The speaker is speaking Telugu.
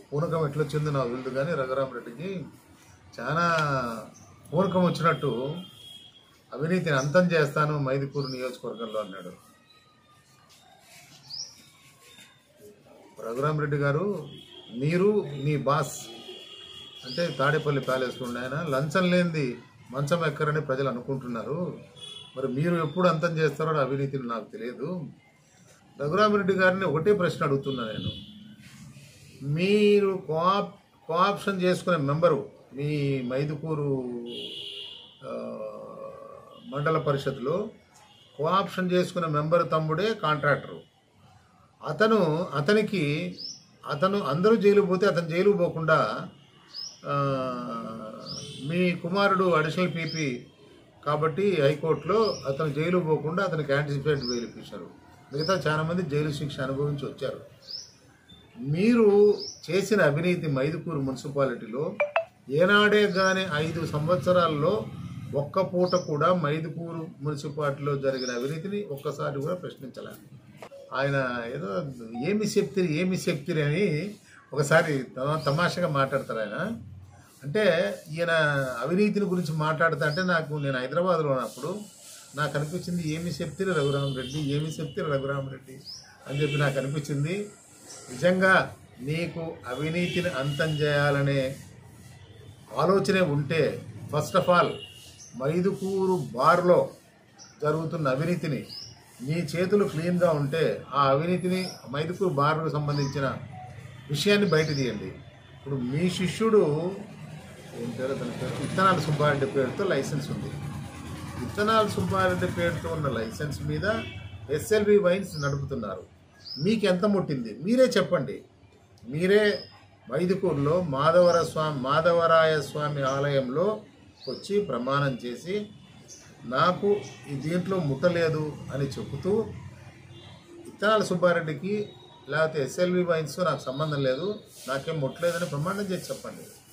పూనకం ఎట్లొచ్చిందో నాకు తెలియదు కానీ రఘురామరెడ్డికి చాలా పూనకం వచ్చినట్టు అవినీతిని అంతం చేస్తాను మైదుకూరు నియోజకవర్గంలో అన్నాడు రఘురామరెడ్డి గారు మీరు మీ బాస్ అంటే తాడేపల్లి ప్యాలెస్లో ఉన్న ఆయన లంచం లేనిది మంచం ఎక్కరని ప్రజలు అనుకుంటున్నారు మరి మీరు ఎప్పుడు అంతం చేస్తారో ఆ అవినీతిని నాకు తెలియదు రఘురామరెడ్డి గారిని ఒకటే ప్రశ్న అడుగుతున్నా నేను మీరు కోఆప్ కోఆప్షన్ చేసుకునే మెంబరు మీ మైదుకూరు ఆ, మండల పరిషత్లో కోఆప్షన్ చేసుకునే మెంబర్ తమ్ముడే కాంట్రాక్టరు అతను అతనికి అతను అందరూ జైలు పోతే అతను జైలు పోకుండా ఆ, మీ కుమారుడు అడిషనల్ పీపీ కాబట్టి హైకోర్టులో అతను జైలు పోకుండా అతనికి యాంటిసిపేట్ బెయిల్ ఇప్పించారు మిగతా చాలా మంది జైలు శిక్ష అనుభవించి వచ్చారు మీరు చేసిన అవినీతి మైదుకూరు మున్సిపాలిటీలో ఏనాడే కానీ ఐదు సంవత్సరాల్లో ఒక్క పూట కూడా మైదుకూరు మున్సిపాలిటీలో జరిగిన అవినీతిని ఒక్కసారి కూడా ప్రశ్నించలేదు ఆయన ఏదో ఏమి చెప్తిరి ఏమి చెప్తిరి అని ఒకసారి తమ- తమాషాగా మాట్లాడతారు ఆయన అంటే ఈయన అవినీతిని గురించి మాట్లాడుతా అంటే నాకు నేను హైదరాబాద్లో ఉన్నప్పుడు నాకు అనిపించింది ఏమి చెప్తిరి రఘురామరెడ్డి ఏమి చెప్తిరి రఘురామరెడ్డి అని చెప్పి నాకు అనిపించింది నిజంగా నీకు అవినీతిని అంతం చేయాలనే ఆలోచనే ఉంటే ఫస్ట్ ఆఫ్ ఆల్ మైదుకూరు బార్లో జరుగుతున్న అవినీతిని నీ చేతులు క్లీన్గా ఉంటే ఆ అవినీతిని మైదుకూరు బార్కు సంబంధించిన విషయాన్ని బయట తీయండి ఇప్పుడు మీ శిష్యుడు ఏం పేరు అతని పేరు విత్తనాల సుబ్బారెడ్డి పేరుతో లైసెన్స్ ఉంది విత్తనాల సుబ్బారెడ్డి పేరుతో ఉన్న లైసెన్స్ మీద ఎస్ఎల్వి వైన్స్ నడుపుతున్నారు మీకు ఎంత ముట్టింది మీరే చెప్పండి మీరే మైదుకూరులో మాధవర స్వామి మాధవరాయ స్వామి ఆలయంలో వచ్చి ప్రమాణం చేసి నాకు ఈ దీంట్లో ముట్టలేదు అని చెబుతూ ఇత్తనాల సుబ్బారెడ్డికి లేకపోతే ఎస్ఎల్వి వైన్స్ నాకు సంబంధం లేదు నాకేం ముట్టలేదని ప్రమాణం చేసి చెప్పండి